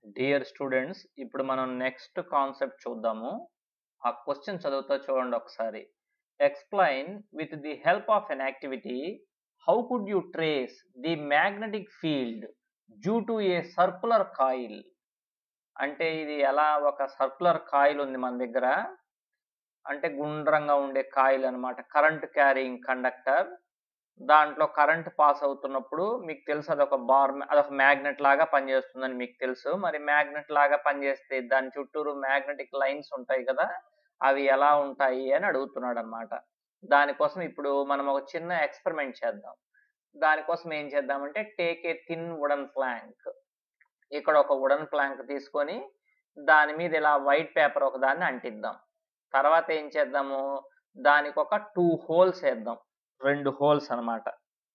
dear students ఇప్పుడు మనం next concept చూద్దాము ఆ క్వశ్చన్ చదువుతా చూడండి ఒకసారి explain with the help of an activity how could you trace the magnetic field due to a circular coil అంటే ఇది ఎలా ఒక సర్కులర్ కాయిల్ ఉంది మన దగ్గర అంటే గుండ్రంగా ఉండే కాయిల్ అనమాట కరెంట్ క్యారింగ్ కండక్టర్ దాంట్లో కరెంట్ పాస్ అవుతున్నప్పుడు మీకు తెలుసు అదొక బార్ అదొక మ్యాగ్నెట్ లాగా పనిచేస్తుందని మీకు తెలుసు మరి మ్యాగ్నెట్ లాగా పనిచేస్తే దాని చుట్టూరు మ్యాగ్నెటిక్ లైన్స్ ఉంటాయి కదా అవి ఎలా ఉంటాయి అని అడుగుతున్నాడు అనమాట దానికోసం ఇప్పుడు మనం ఒక చిన్న ఎక్స్పెరిమెంట్ చేద్దాం దానికోసం ఏం చేద్దామంటే take a thin wooden plank ఇక్కడ ఒక వుడన్ ప్లాంక్ తీసుకొని దాని మీద ఇలా వైట్ పేపర్ ఒక దాన్ని అంటిద్దాం తర్వాత ఏం చేద్దాము దానికి ఒక టూ హోల్స్ వేద్దాం రెండు హోల్స్ అనమాట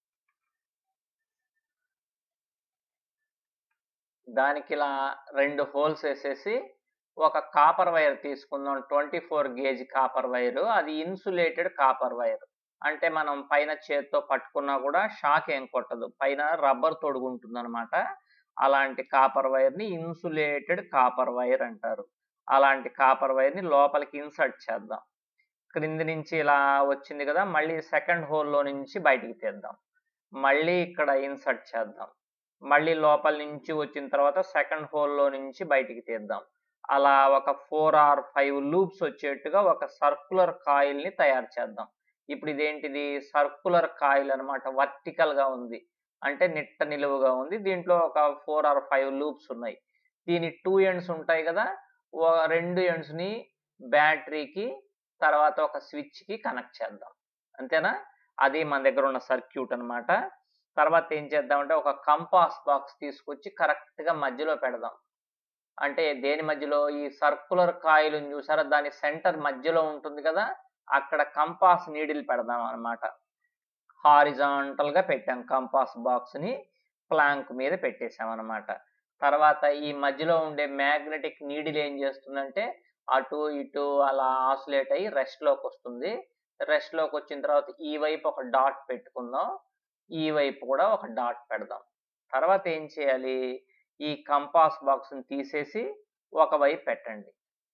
దానికి ఇలా రెండు హోల్స్ వేసేసి ఒక కాపర్ వైర్ తీసుకుందాం twenty four gauge copper wire అది ఇన్సులేటెడ్ కాపర్ వైర్ అంటే మనం పైన చేత్తో పట్టుకున్నా కూడా షాక్ ఏం కొట్టదు పైన రబ్బర్ తొడుగుంటుంది అనమాట అలాంటి కాపర్ వైర్ని ఇన్సులేటెడ్ కాపర్ వైర్ అంటారు అలాంటి కాపర్ వైర్ని లోపలికి ఇన్సర్ట్ చేద్దాం క్రింది నుంచి ఇలా వచ్చింది కదా మళ్ళీ సెకండ్ హోల్లో నుంచి బయటికి తీద్దాం మళ్ళీ ఇక్కడ ఇన్సర్ట్ చేద్దాం మళ్ళీ లోపల నుంచి వచ్చిన తర్వాత సెకండ్ హోల్లో నుంచి బయటికి తీద్దాం అలా ఒక ఫోర్ ఆర్ ఫైవ్ లూప్స్ వచ్చేట్టుగా ఒక సర్కులర్ కాయిల్ని తయారు చేద్దాం ఇప్పుడు ఇదేంటిది సర్కులర్ కాయిల్ అనమాట వర్టికల్గా ఉంది అంటే నిట్ట నిలువుగా ఉంది దీంట్లో ఒక ఫోర్ ఆర్ ఫైవ్ లూప్స్ ఉన్నాయి దీని టూ ఎండ్స్ ఉంటాయి కదా రెండు ఎండ్స్ని బ్యాటరీకి తర్వాత ఒక స్విచ్కి కనెక్ట్ చేద్దాం అంతేనా అది మన దగ్గర ఉన్న సర్క్యూట్ అనమాట తర్వాత ఏం చేద్దామంటే ఒక కంపాస్ బాక్స్ తీసుకొచ్చి కరెక్ట్గా మధ్యలో పెడదాం అంటే దేని మధ్యలో ఈ సర్కులర్ కాయిల్ చూసారా దాని సెంటర్ మధ్యలో ఉంటుంది కదా అక్కడ కంపాస్ నీడిల్ పెడదాం అనమాట హారిజాంటల్గా పెట్టాం కంపాస్ బాక్స్ని ప్లాంక్ మీద పెట్టేసాం అనమాట తర్వాత ఈ మధ్యలో ఉండే మ్యాగ్నెటిక్ నీడిల్ ఏం చేస్తుందంటే అటు ఇటు అలా ఆసులేట్ అయ్యి రెస్ట్లోకి వస్తుంది రెస్ట్లోకి వచ్చిన తర్వాత ఈ వైపు ఒక డాట్ పెట్టుకుందాం ఈ వైపు కూడా ఒక డాట్ పెడదాం తర్వాత ఏం చేయాలి ఈ కంపాస్ బాక్స్ని తీసేసి ఒకవైపు పెట్టండి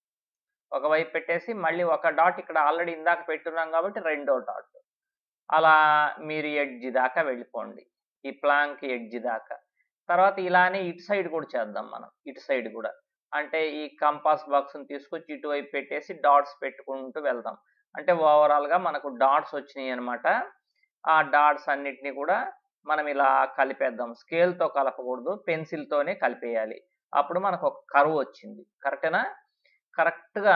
ఒకవైపు పెట్టేసి మళ్ళీ ఒక డాట్ ఇక్కడ ఆల్రెడీ ఇందాక పెట్టున్నాం కాబట్టి రెండో డాట్ అలా మీరు ఎడ్జి దాకా వెళ్ళిపోండి ఈ ప్లాంక్ ఎడ్జి దాకా తర్వాత ఇలానే ఇటు సైడ్ కూడా చేద్దాం మనం ఇటు సైడ్ కూడా అంటే ఈ కంపాస్ బాక్స్ని తీసుకొచ్చి ఇటువైపు పెట్టేసి డాట్స్ పెట్టుకుంటూ వెళ్దాం అంటే ఓవరాల్గా మనకు డాట్స్ వచ్చినాయి అనమాట ఆ డాట్స్ అన్నిటినీ కూడా మనం ఇలా కలిపేద్దాం స్కేల్తో కలపకూడదు పెన్సిల్తోనే కలిపేయాలి అప్పుడు మనకు ఒక కరువు వచ్చింది కరెక్టేనా కరెక్ట్గా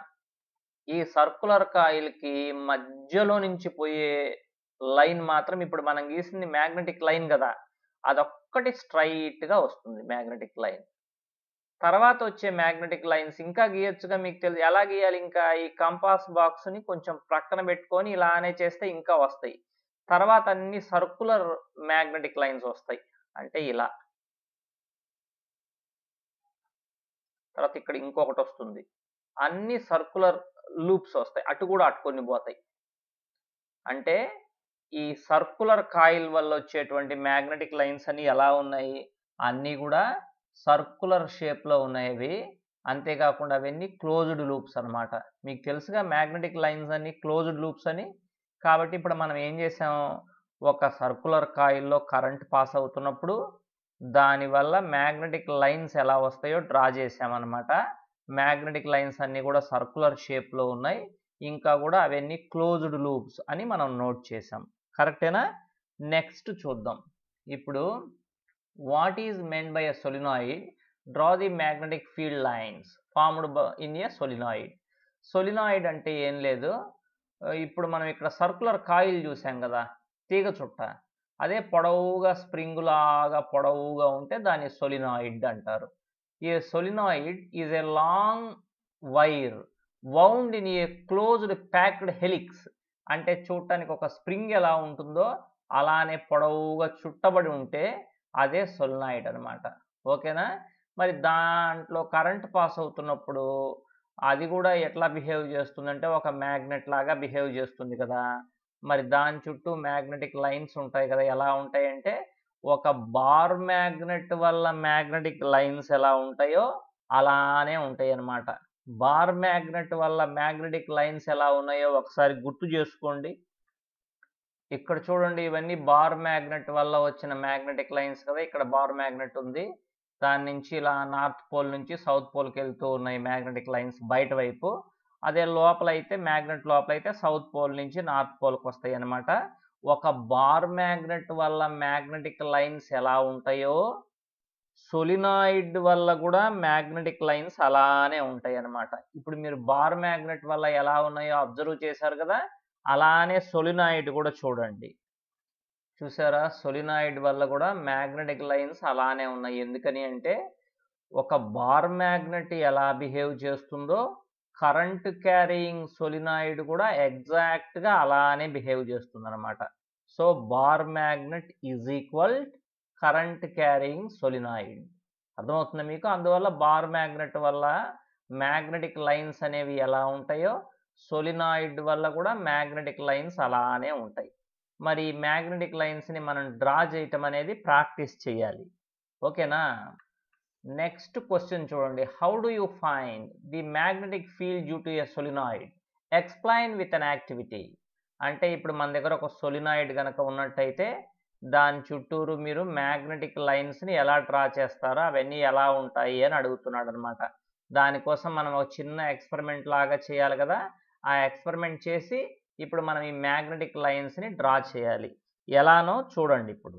ఈ సర్కులర్ కాయిల్కి మధ్యలో నుంచి పోయే లైన్ మాత్రం ఇప్పుడు మనం గీసింది మ్యాగ్నెటిక్ లైన్ కదా అదొక్కటి స్ట్రైట్గా వస్తుంది మ్యాగ్నెటిక్ లైన్ తర్వాత వచ్చే మ్యాగ్నెటిక్ లైన్స్ ఇంకా గీయొచ్చుగా మీకు తెలుసు ఎలా గీయాలి ఇంకా ఈ కంపాస్ బాక్స్ని కొంచెం ప్రక్కన పెట్టుకొని ఇలానే చేస్తే ఇంకా వస్తాయి తర్వాత అన్ని సర్కులర్ మ్యాగ్నెటిక్ లైన్స్ వస్తాయి అంటే ఇలా తర్వాత ఇక్కడ ఇంకొకటి వస్తుంది అన్ని సర్కులర్ లూప్స్ వస్తాయి అటు కూడా అట్టుకొని పోతాయి అంటే ఈ సర్కులర్ కాయిల్ వల్ల వచ్చేటువంటి మ్యాగ్నెటిక్ లైన్స్ అన్ని ఎలా ఉన్నాయి అన్నీ కూడా సర్కులర్ షేప్లో ఉన్నాయి అవి అంతేకాకుండా అవన్నీ క్లోజ్డ్ లూప్స్ అనమాట మీకు తెలుసుగా మ్యాగ్నెటిక్ లైన్స్ అన్ని క్లోజ్డ్ లూప్స్ అని కాబట్టి ఇప్పుడు మనం ఏం చేసాం ఒక సర్కులర్ కాయిల్లో కరెంట్ పాస్ అవుతున్నప్పుడు దానివల్ల మ్యాగ్నెటిక్ లైన్స్ ఎలా వస్తాయో డ్రా చేసామన్నమాట మ్యాగ్నెటిక్ లైన్స్ అన్నీ కూడా సర్కులర్ షేప్లో ఉన్నాయి ఇంకా కూడా అవన్నీ క్లోజ్డ్ లూప్స్ అని మనం నోట్ చేసాం కరెక్టేనా నెక్స్ట్ చూద్దాం ఇప్పుడు what is meant by a solenoid draw the magnetic field lines formed in a solenoid solenoid అంటే ఏం లేదు ఇప్పుడు మనం ఇక్కడ సర్కులర్ కాయిల్ చూసాం కదా తీగ చుట్ట అదే పొడవుగా స్ప్రింగ్ లాగా పొడవుగా ఉంటే దాన్ని సొలినాయిడ్ అంటారు ఈ solenoid is a long wire wound in a closed packed helix అంటే చూడటానికి ఒక స్ప్రింగ్ ఎలా ఉంటుందో అలానే పొడవుగా చుట్టబడి ఉంటే అదే సొలినాయిడ్ అనమాట ఓకేనా మరి దాంట్లో కరెంట్ పాస్ అవుతున్నప్పుడు అది కూడా ఎట్లా బిహేవ్ చేస్తుందంటే ఒక మ్యాగ్నెట్ లాగా బిహేవ్ చేస్తుంది కదా మరి దాని చుట్టూ మ్యాగ్నెటిక్ లైన్స్ ఉంటాయి కదా ఎలా ఉంటాయి అంటే ఒక బార్ మ్యాగ్నెట్ వల్ల మ్యాగ్నెటిక్ లైన్స్ ఎలా ఉంటాయో అలానే ఉంటాయి అన్నమాట బార్ మ్యాగ్నెట్ వల్ల మ్యాగ్నెటిక్ లైన్స్ ఎలా ఉన్నాయో ఒకసారి గుర్తు చేసుకోండి ఇక్కడ చూడండి ఇవన్నీ బార్ మ్యాగ్నెట్ వల్ల వచ్చిన మ్యాగ్నెటిక్ లైన్స్ కదా ఇక్కడ బార్ మ్యాగ్నెట్ ఉంది దాని నుంచి ఇలా నార్త్ పోల్ నుంచి సౌత్ పోల్కి వెళ్తూ ఉన్నాయి మ్యాగ్నెటిక్ లైన్స్ బయట వైపు అదే లోపల అయితే మ్యాగ్నెట్ లోపల అయితే సౌత్ పోల్ నుంచి నార్త్ పోల్కి వస్తాయి అన్నమాట ఒక బార్ మ్యాగ్నెట్ వల్ల మ్యాగ్నెటిక్ లైన్స్ ఎలా ఉంటాయో సొలినాయిడ్ వల్ల కూడా మ్యాగ్నెటిక్ లైన్స్ అలానే ఉంటాయి అన్నమాట ఇప్పుడు మీరు బార్ మ్యాగ్నెట్ వల్ల ఎలా ఉన్నాయో అబ్జర్వ్ చేశారు కదా అలానే సొలినాయిడ్ కూడా చూడండి చూసారా సొలినాయిడ్ వల్ల కూడా మ్యాగ్నెటిక్ లైన్స్ అలానే ఉన్నాయి ఎందుకని అంటే ఒక బార్ మ్యాగ్నెట్ ఎలా బిహేవ్ చేస్తుందో కరెంట్ క్యారీయింగ్ సొలినాయిడ్ కూడా ఎగ్జాక్ట్గా అలానే బిహేవ్ చేస్తుంది అనమాట so bar magnet is equal current carrying solenoid అర్థమవుతుంది మీకు అందువల్ల బార్ మ్యాగ్నెట్ వల్ల మ్యాగ్నెటిక్ లైన్స్ అనేవి ఎలా ఉంటాయో సొలినాయిడ్ వల్ల కూడా మ్యాగ్నెటిక్ లైన్స్ అలానే ఉంటాయి మరి మ్యాగ్నెటిక్ లైన్స్ని మనం డ్రా చేయటం అనేది ప్రాక్టీస్ చేయాలి ఓకేనా నెక్స్ట్ క్వశ్చన్ చూడండి how do you find the magnetic field due to a solenoid explain with an activity అంటే ఇప్పుడు మన దగ్గర ఒక సొలినాయిడ్ కనుక ఉన్నట్టయితే దాని చుట్టూరు మీరు మ్యాగ్నెటిక్ లైన్స్ని ఎలా డ్రా చేస్తారో అవన్నీ ఎలా ఉంటాయి అని అడుగుతున్నాడు అనమాట దానికోసం మనం ఒక చిన్న ఎక్స్పెరిమెంట్ లాగా చేయాలి కదా ఆ ఎక్స్పెరిమెంట్ చేసి ఇప్పుడు మనం ఈ మ్యాగ్నెటిక్ లైన్స్ని డ్రా చేయాలి ఎలానో చూడండి ఇప్పుడు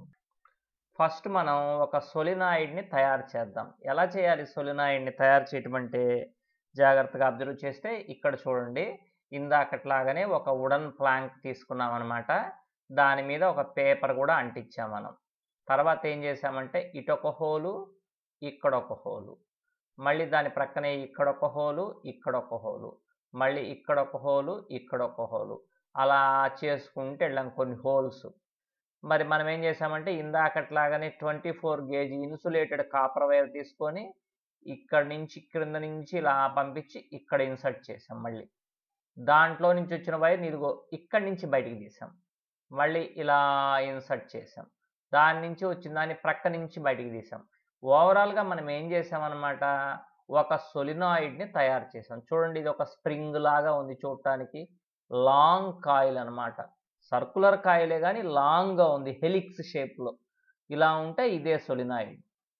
ఫస్ట్ మనం ఒక సొలినాయిడ్ని తయారు చేద్దాం ఎలా చేయాలి సొలినాయిడ్ని తయారు చేయటం అంటే జాగ్రత్తగా అబ్జర్వ్ చేస్తే ఇక్కడ చూడండి ఇందాకట్లాగానే ఒక వుడన్ ప్లాంక్ తీసుకున్నాం అనమాట దాని మీద ఒక పేపర్ కూడా అంటించాం మనం తర్వాత ఏం చేసామంటే ఇటొక హోలు ఇక్కడ ఒక హోలు మళ్ళీ దాని ప్రక్కనే ఇక్కడ ఒక హోలు ఇక్కడ ఒక హోలు మళ్ళీ ఇక్కడ ఒక హోలు ఇక్కడ ఒక హోలు అలా చేసుకుంటే వెళ్ళాం కొన్ని హోల్స్ మరి మనం ఏం చేసామంటే ఇందాకట్లాగానే twenty four gauge insulated copper wire తీసుకొని ఇక్కడ నుంచి క్రింద నుంచి ఇలా పంపించి ఇక్కడ ఇన్సర్ట్ చేసాం మళ్ళీ దాంట్లో నుంచి వచ్చిన వైర్ ఇదిగో ఇక్కడి నుంచి బయటికి తీసాం మళ్ళీ ఇలా ఇన్సర్ట్ చేసాం దాని నుంచి వచ్చిన దాన్ని ప్రక్క నుంచి బయటికి తీసాం ఓవరాల్గా మనం ఏం చేసామన్నమాట ఒక సొలినాయిడ్ని తయారు చేసాం చూడండి ఇది ఒక స్ప్రింగ్ లాగా ఉంది చూడటానికి లాంగ్ కాయిల్ అనమాట సర్కులర్ కాయిలే కానీ లాంగ్గా ఉంది హెలిక్స్ షేప్లో ఇలా ఉంటే ఇదే సొలినాయిడ్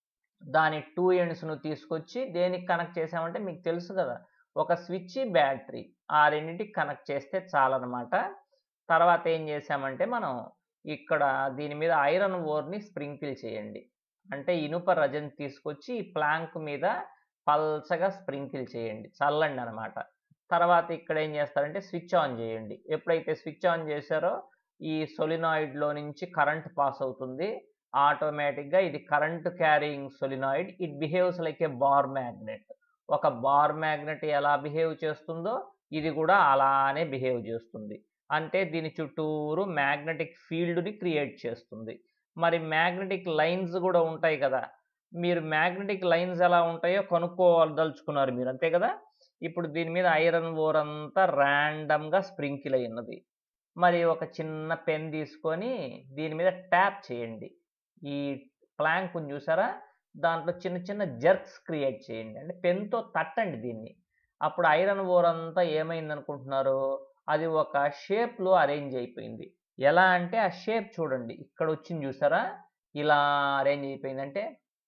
దాని టూ ఎండ్స్ను తీసుకొచ్చి దేనికి కనెక్ట్ చేసామంటే మీకు తెలుసు కదా ఒక స్విచ్ బ్యాటరీ ఆ రెండింటికి కనెక్ట్ చేస్తే చాలన్నమాట తర్వాత ఏం చేసామంటే మనం ఇక్కడ దీని మీద ఐరన్ ఓర్ని స్ప్రింకిల్ చేయండి అంటే ఇనుప రజని తీసుకొచ్చి ఈ ప్లాంక్ మీద పల్చగా స్ప్రింకిల్ చేయండి చల్లండి అనమాట తర్వాత ఇక్కడ ఏం చేస్తారంటే స్విచ్ ఆన్ చేయండి ఎప్పుడైతే స్విచ్ ఆన్ చేశారో ఈ సొలినాయిడ్లో నుంచి కరెంట్ పాస్ అవుతుంది ఆటోమేటిక్గా ఇది current carrying solenoid it behaves like a bar magnet ఒక బార్ మ్యాగ్నెట్ ఎలా బిహేవ్ చేస్తుందో ఇది కూడా అలానే బిహేవ్ చేస్తుంది అంటే దీని చుట్టూరు మ్యాగ్నెటిక్ ఫీల్డ్ని క్రియేట్ చేస్తుంది మరి మ్యాగ్నెటిక్ లైన్స్ కూడా ఉంటాయి కదా మీరు మ్యాగ్నెటిక్ లైన్స్ ఎలా ఉంటాయో కనుక్కోదలుచుకున్నారు మీరు అంతే కదా ఇప్పుడు దీని మీద ఐరన్ ఓర్ అంతా ర్యాండమ్గా స్ప్రింకిల్ అయినది మరి ఒక చిన్న పెన్ తీసుకొని దీని మీద ట్యాప్ చేయండి ఈ ప్లాంక్ చూసారా దాంట్లో చిన్న చిన్న జర్క్స్ క్రియేట్ చేయండి అంటే పెన్తో తట్టండి దీన్ని అప్పుడు ఐరన్ ఓర్ అంతా ఏమైంది అనుకుంటున్నారు అది ఒక షేప్లో అరేంజ్ అయిపోయింది ఎలా అంటే ఆ షేప్ చూడండి ఇక్కడ వచ్చింది చూసారా ఇలా అరేంజ్ అయిపోయింది అంటే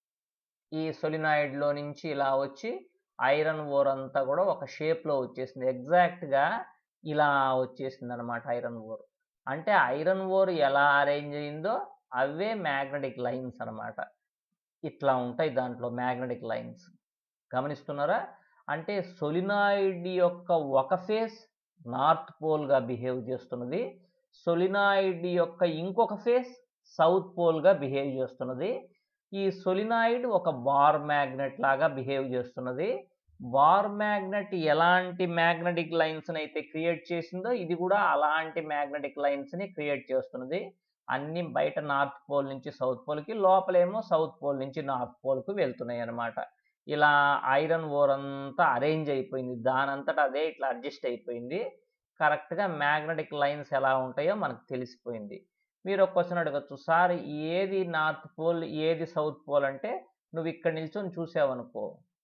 ఈ సొలినాయిడ్లో నుంచి ఇలా వచ్చి ఐరన్ ఓర్ అంతా కూడా ఒక షేప్లో వచ్చేసింది ఎగ్జాక్ట్గా ఇలా వచ్చేసింది అనమాట ఐరన్ ఓర్ అంటే ఐరన్ ఓర్ ఎలా అరేంజ్ అయిందో అవే మ్యాగ్నెటిక్ లైన్స్ అనమాట ఇట్లా ఉంటాయి దాంట్లో మ్యాగ్నెటిక్ లైన్స్ గమనిస్తున్నారా అంటే సొలినాయిడ్ యొక్క ఒక ఫేస్ నార్త్ పోల్గా బిహేవ్ చేస్తున్నది సొలినాయిడ్ యొక్క ఇంకొక ఫేస్ సౌత్ పోల్గా బిహేవ్ చేస్తున్నది ఈ సొలినాయిడ్ ఒక బార్ మ్యాగ్నెట్ లాగా బిహేవ్ చేస్తున్నది బార్ మ్యాగ్నెట్ ఎలాంటి మ్యాగ్నెటిక్ లైన్స్ని అయితే క్రియేట్ చేసిందో ఇది కూడా అలాంటి మ్యాగ్నెటిక్ లైన్స్ని క్రియేట్ చేస్తున్నది అన్ని బయట నార్త్ పోల్ నుంచి సౌత్ పోల్కి లోపలేమో సౌత్ పోల్ నుంచి నార్త్ పోల్కి వెళ్తున్నాయి అన్నమాట ఇలా ఐరన్ ఓర్ అంతా అరేంజ్ అయిపోయింది దానంతటా అదే ఇట్లా అడ్జస్ట్ అయిపోయింది కరెక్ట్గా మ్యాగ్నెటిక్ లైన్స్ ఎలా ఉంటాయో మనకు తెలిసిపోయింది మీరు ఒక క్వశ్చన్ అడగచ్చు సార్ ఏది నార్త్ పోల్ ఏది సౌత్ పోల్ అంటే నువ్వు ఇక్కడ నిల్చొని చూసావనుకో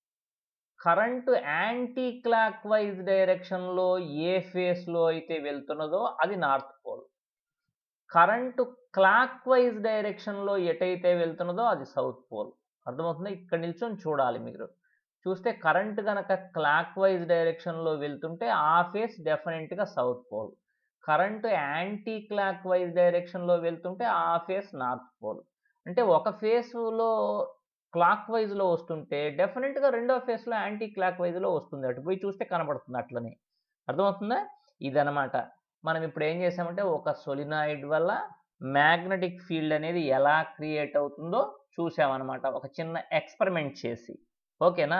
కరెంటు యాంటీ క్లాక్ వైజ్ డైరెక్షన్లో ఏ ఫేస్లో అయితే వెళ్తున్నదో అది north pole current clock wise డైరెక్షన్లో ఎటైతే వెళ్తున్నదో అది సౌత్ పోల్ అర్థమవుతుంది ఇక్కడ నిల్చొని చూడాలి మీరు చూస్తే కరెంట్ కనుక క్లాక్ వైజ్ డైరెక్షన్లో వెళ్తుంటే ఆ ఫేస్ డెఫినెట్గా south pole current clock wise డైరెక్షన్లో వెళ్తుంటే ఆ ఫేస్ నార్త్ పోల్ అంటే ఒక ఫేస్లో క్లాక్ వైజ్లో వస్తుంటే డెఫినెట్గా రెండో ఫేస్లో యాంటీ క్లాక్ వైజ్లో వస్తుంది అటు పోయి చూస్తే కనబడుతుంది అట్లనే అర్థమవుతుందా ఇదనమాట మనం ఇప్పుడు ఏం చేసామంటే ఒక సొలినాయిడ్ వల్ల మ్యాగ్నెటిక్ ఫీల్డ్ అనేది ఎలా క్రియేట్ అవుతుందో చూసామన్నమాట ఒక చిన్న ఎక్స్పెరిమెంట్ చేసి ఓకేనా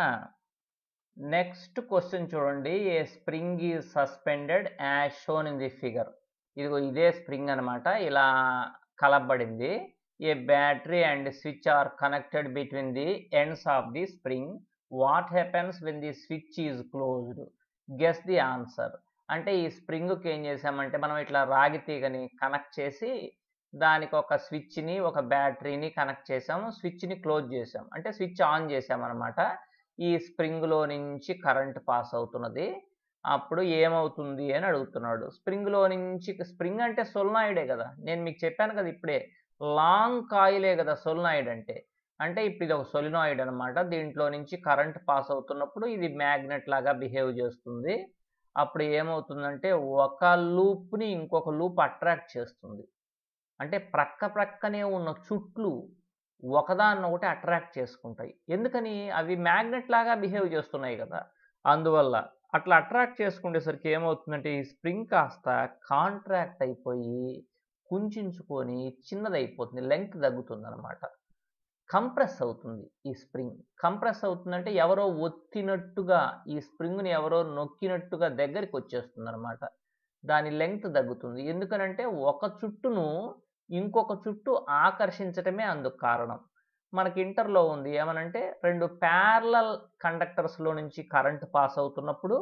నెక్స్ట్ క్వశ్చన్ చూడండి a spring is suspended as shown in the figure ఇదిగో ఇదే స్ప్రింగ్ అనమాట ఇలా కలపబడింది a battery and switch are connected between the ends of the spring what happens when the switch is closed guess the answer అంటే ఈ స్ప్రింగ్కి ఏం చేసామంటే మనం ఇట్లా రాగి తీగని కనెక్ట్ చేసి దానికి ఒక స్విచ్ని ఒక బ్యాటరీని కనెక్ట్ చేసాము స్విచ్ని క్లోజ్ చేసాం అంటే స్విచ్ ఆన్ చేసామన్నమాట ఈ స్ప్రింగ్లో నుంచి కరెంట్ పాస్ అవుతున్నది అప్పుడు ఏమవుతుంది అని అడుగుతున్నాడు స్ప్రింగ్లో నుంచి స్ప్రింగ్ అంటే సొల్నాయిడే కదా నేను మీకు చెప్పాను కదా ఇప్పుడే లాంగ్ కాయిలే కదా సొల్నాయిడ్ అంటే అంటే ఇప్పుడు ఇది ఒక సొలినాయిడ్ అనమాట దీంట్లో నుంచి కరెంట్ పాస్ అవుతున్నప్పుడు ఇది మ్యాగ్నెట్ లాగా బిహేవ్ చేస్తుంది అప్పుడు ఏమవుతుందంటే ఒక లూప్ని ఇంకొక లూప్ అట్రాక్ట్ చేస్తుంది అంటే ప్రక్క ప్రక్కనే ఉన్న చుట్లు ఒకదాన్ని ఒకటి అట్రాక్ట్ చేసుకుంటాయి ఎందుకని అవి మ్యాగ్నెట్ లాగా బిహేవ్ చేస్తున్నాయి కదా అందువల్ల అట్లా అట్రాక్ట్ చేసుకునేసరికి ఏమవుతుందంటే ఈ స్ప్రింగ్ కాస్త కాంట్రాక్ట్ అయిపోయి కుంచుకొని చిన్నదైపోతుంది లెంగ్త్ తగ్గుతుంది అనమాట కంప్రెస్ అవుతుంది ఈ స్ప్రింగ్ కంప్రెస్ అవుతుందంటే ఎవరో ఒత్తినట్టుగా ఈ స్ప్రింగ్ని ఎవరో నొక్కినట్టుగా దగ్గరికి వచ్చేస్తుంది అనమాట దాని లెంగ్త్ తగ్గుతుంది ఎందుకనంటే ఒక చుట్టును ఇంకొక చుట్టూ ఆకర్షించటమే అందుకు కారణం మనకి ఇంటర్లో ఉంది ఏమనంటే రెండు ప్యారలల్ కండక్టర్స్లో నుంచి కరెంట్ పాస్ అవుతున్నప్పుడు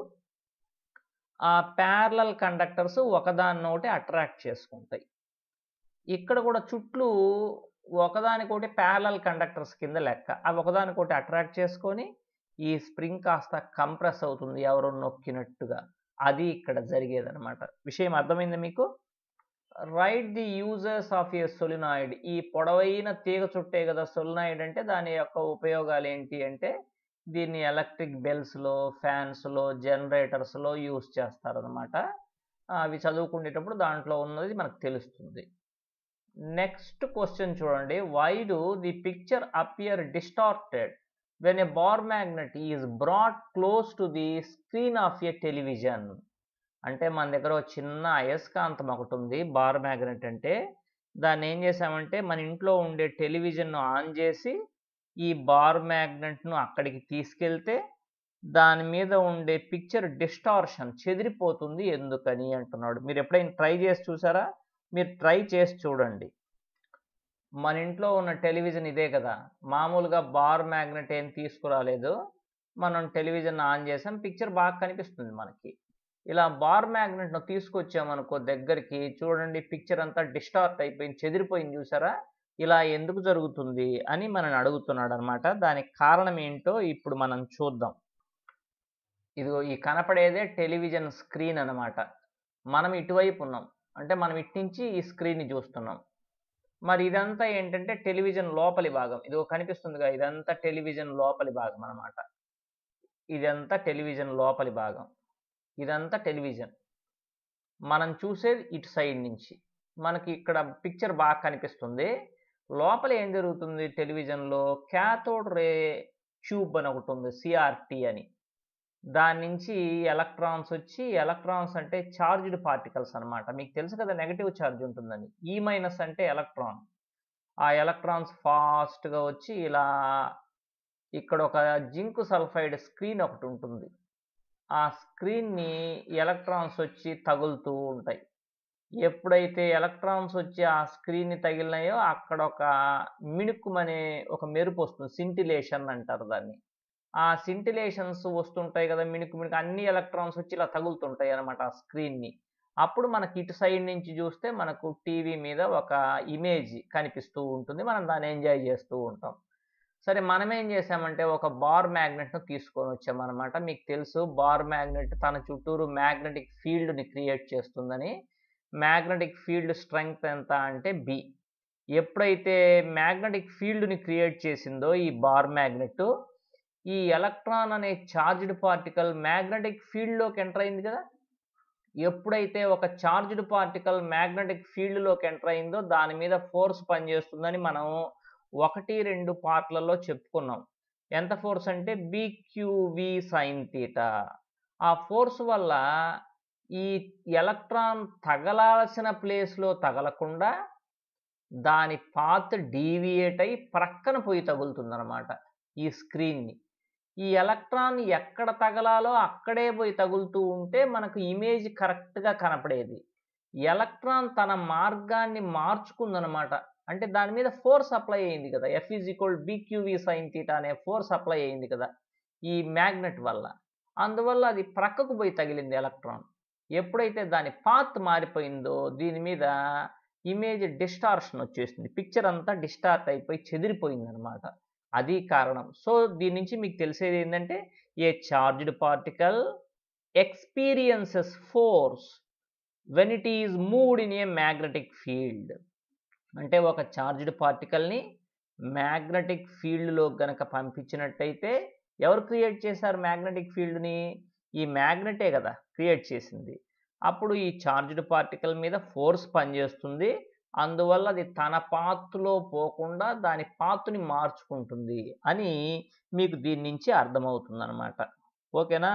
ఆ ప్యారలల్ కండక్టర్స్ ఒకదాన్నొకటి అట్రాక్ట్ చేసుకుంటాయి ఇక్కడ కూడా చుట్లు ఒకదానికొకటి ప్యారలల్ కండక్టర్స్ కింద లెక్క అవి ఒకదానికొకటి అట్రాక్ట్ చేసుకొని ఈ స్ప్రింగ్ కాస్త కంప్రెస్ అవుతుంది ఎవరో నొక్కినట్టుగా అది ఇక్కడ జరిగేదన్నమాట విషయం అర్థమైంది మీకు right the users of a solenoid ఈ పొడవైన తీగ చుట్టే కదా సొలినాయిడ్ అంటే దాని యొక్క ఉపయోగాలు ఏంటి అంటే దీన్ని ఎలక్ట్రిక్ బెల్స్లో ఫ్యాన్స్లో జనరేటర్స్లో యూస్ చేస్తారనమాట అవి చదువుకునేటప్పుడు దాంట్లో ఉన్నది మనకు తెలుస్తుంది నెక్స్ట్ క్వశ్చన్ చూడండి why do the picture appear distorted when a bar magnet is brought close to the screen of a television అంటే మన దగ్గర ఒక చిన్న అయస్కాంతం ఒకటి ఉంది బార్ మ్యాగ్నెట్ అంటే దాన్ని ఏం చేసామంటే మన ఇంట్లో ఉండే టెలివిజన్ను ఆన్ చేసి ఈ బార్ మ్యాగ్నెట్ను అక్కడికి తీసుకెళ్తే దాని మీద ఉండే పిక్చర్ డిస్టార్షన్ చెదిరిపోతుంది ఎందుకని అంటున్నాడు మీరు ఎప్పుడైనా ట్రై చేసి చూసారా మీరు ట్రై చేసి చూడండి మన ఇంట్లో ఉన్న టెలివిజన్ ఇదే కదా మామూలుగా బార్ మ్యాగ్నెట్ ఏం తీసుకురాలేదు మనం టెలివిజన్ ఆన్ చేసాం పిక్చర్ బాగా కనిపిస్తుంది మనకి ఇలా బార్ మ్యాగ్నెట్ను తీసుకొచ్చామనుకో దగ్గరికి చూడండి పిక్చర్ అంతా డిస్టార్ట్ అయిపోయింది చెదిరిపోయింది చూసారా ఇలా ఎందుకు జరుగుతుంది అని మనం అడుగుతున్నాడు అనమాట దానికి కారణం ఏంటో ఇప్పుడు మనం చూద్దాం ఇదిగో ఈ కనపడేదే టెలివిజన్ స్క్రీన్ అనమాట మనం ఇటువైపు ఉన్నాం అంటే మనం ఇటు నుంచి ఈ స్క్రీన్ని చూస్తున్నాం మరి ఇదంతా ఏంటంటే టెలివిజన్ లోపలి భాగం ఇదిగో కనిపిస్తుందిగా ఇదంతా టెలివిజన్ లోపలి భాగం అనమాట ఇదంతా టెలివిజన్ లోపలి భాగం ఇదంతా టెలివిజన్ మనం చూసేది ఇటు సైడ్ నుంచి మనకి ఇక్కడ పిక్చర్ బాగా కనిపిస్తుంది లోపల ఏం జరుగుతుంది టెలివిజన్లో క్యాథోడ్ రే ట్యూబ్ అని ఒకటి ఉంది సిఆర్టీ అని దాని నుంచి ఎలక్ట్రాన్స్ వచ్చి ఎలక్ట్రాన్స్ అంటే చార్జ్డ్ పార్టికల్స్ అనమాట మీకు తెలుసు కదా నెగటివ్ ఛార్జ్ ఉంటుందని ఈ మైనస్ అంటే ఎలక్ట్రాన్ ఆ ఎలక్ట్రాన్స్ ఫాస్ట్గా వచ్చి ఇలా ఇక్కడ ఒక జింక్ సల్ఫైడ్ స్క్రీన్ ఒకటి ఉంటుంది ఆ స్క్రీన్ని ఎలక్ట్రాన్స్ వచ్చి తగులుతూ ఉంటాయి ఎప్పుడైతే ఎలక్ట్రాన్స్ వచ్చి ఆ స్క్రీన్ని తగిలినాయో అక్కడ ఒక మిణుకుమనే ఒక మెరుపు వస్తుంది సింటిలేషన్ అంటారు దాన్ని ఆ సింటిలేషన్స్ వస్తుంటాయి కదా మిణుకు మిణుకు అన్ని ఎలక్ట్రాన్స్ వచ్చి ఇలా తగులుతుంటాయి అనమాట ఆ స్క్రీన్ని అప్పుడు మనకి ఇటు సైడ్ నుంచి చూస్తే మనకు టీవీ మీద ఒక ఇమేజ్ కనిపిస్తూ ఉంటుంది మనం దాన్ని ఎంజాయ్ చేస్తూ ఉంటాం సరే మనం ఏం చేసామంటే ఒక బార్ మ్యాగ్నెట్ను తీసుకొని వచ్చామన్నమాట మీకు తెలుసు బార్ మ్యాగ్నెట్ తన చుట్టూరు మ్యాగ్నెటిక్ ఫీల్డ్ని క్రియేట్ చేస్తుందని మ్యాగ్నెటిక్ ఫీల్డ్ స్ట్రెంగ్త్ ఎంత అంటే బి ఎప్పుడైతే మ్యాగ్నెటిక్ ఫీల్డ్ని క్రియేట్ చేసిందో ఈ బార్ మ్యాగ్నెట్ ఈ ఎలక్ట్రాన్ అనే చార్జ్డ్ పార్టికల్ మ్యాగ్నెటిక్ ఫీల్డ్లోకి ఎంటర్ అయింది కదా ఎప్పుడైతే ఒక చార్జ్డ్ పార్టికల్ మ్యాగ్నెటిక్ ఫీల్డ్లోకి ఎంటర్ అయిందో దాని మీద ఫోర్స్ పనిచేస్తుందని మనం ఒకటి రెండు పార్ట్లలో చెప్పుకున్నాం ఎంత ఫోర్స్ అంటే బీక్యూవి సైన్ తీటా ఆ ఫోర్స్ వల్ల ఈ ఎలక్ట్రాన్ తగలాల్సిన ప్లేస్లో తగలకుండా దాని పాత్ డీవియేట్ అయి ప్రక్కన పోయి తగులుతుందన్నమాట ఈ స్క్రీన్ని ఈ ఎలక్ట్రాన్ ఎక్కడ తగలాలో అక్కడే పోయి తగులుతూ ఉంటే మనకు ఇమేజ్ కరెక్ట్గా కనపడేది ఎలక్ట్రాన్ తన మార్గాన్ని మార్చుకుందనమాట అంటే దాని మీద ఫోర్స్ అప్లై అయింది కదా F is equal B Q V sine theta అనే ఫోర్స్ అప్లై అయింది కదా ఈ మ్యాగ్నెట్ వల్ల అందువల్ల అది ప్రక్కకు పోయి తగిలింది ఎలక్ట్రాన్ ఎప్పుడైతే దాని పాత్ మారిపోయిందో దీని మీద ఇమేజ్ డిస్టార్షన్ వచ్చేసింది పిక్చర్ అంతా డిస్టార్ట్ అయిపోయి చెదిరిపోయింది అనమాట అది కారణం సో దీని నుంచి మీకు తెలిసేది ఏంటంటే a charged particle experiences force when it is moved in a magnetic field అంటే ఒక చార్జ్డ్ పార్టికల్ని మ్యాగ్నెటిక్ ఫీల్డ్లో గనక పంపించినట్టయితే ఎవరు క్రియేట్ చేశారు మ్యాగ్నెటిక్ ఫీల్డ్ని ఈ మ్యాగ్నెటే కదా క్రియేట్ చేసింది అప్పుడు ఈ చార్జ్డ్ పార్టికల్ మీద ఫోర్స్ పనిచేస్తుంది అందువల్ల అది తన పాత్తులో పోకుండా దాని పాత్తుని మార్చుకుంటుంది అని మీకు దీని నుంచి అర్థమవుతుంది అనమాట ఓకేనా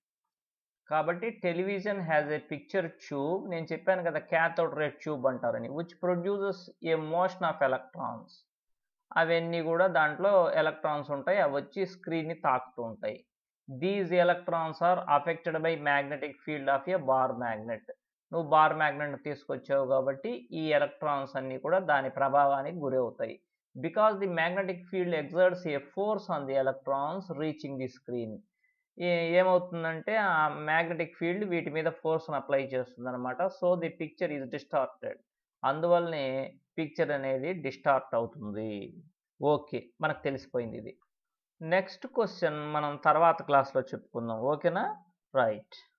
కాబట్టి television has a picture tube నేను చెప్పాను కదా క్యాథోడ్ రేట్ ట్యూబ్ అంటారని which produces a motion of electrons అవన్నీ కూడా దాంట్లో ఎలక్ట్రాన్స్ ఉంటాయి అవి వచ్చి స్క్రీన్ని తాకుతూ ఉంటాయి these electrons are affected by magnetic field of a bar magnet నువ్వు బార్ మ్యాగ్నెట్ తీసుకొచ్చావు కాబట్టి ఈ ఎలక్ట్రాన్స్ అన్నీ కూడా దాని ప్రభావానికి గురవుతాయి because the magnetic field exerts a force on the electrons reaching the screen ఏమవుతుందంటే ఆ మ్యాగ్నెటిక్ ఫీల్డ్ వీటి మీద ఫోర్స్ని అప్లై చేస్తుంది అనమాట so the picture is distorted అందువల్లనే పిక్చర్ అనేది డిస్టార్ట్ అవుతుంది ఓకే మనకు తెలిసిపోయింది ఇది నెక్స్ట్ క్వశ్చన్ మనం తర్వాత క్లాస్లో చెప్పుకుందాం ఓకేనా రైట్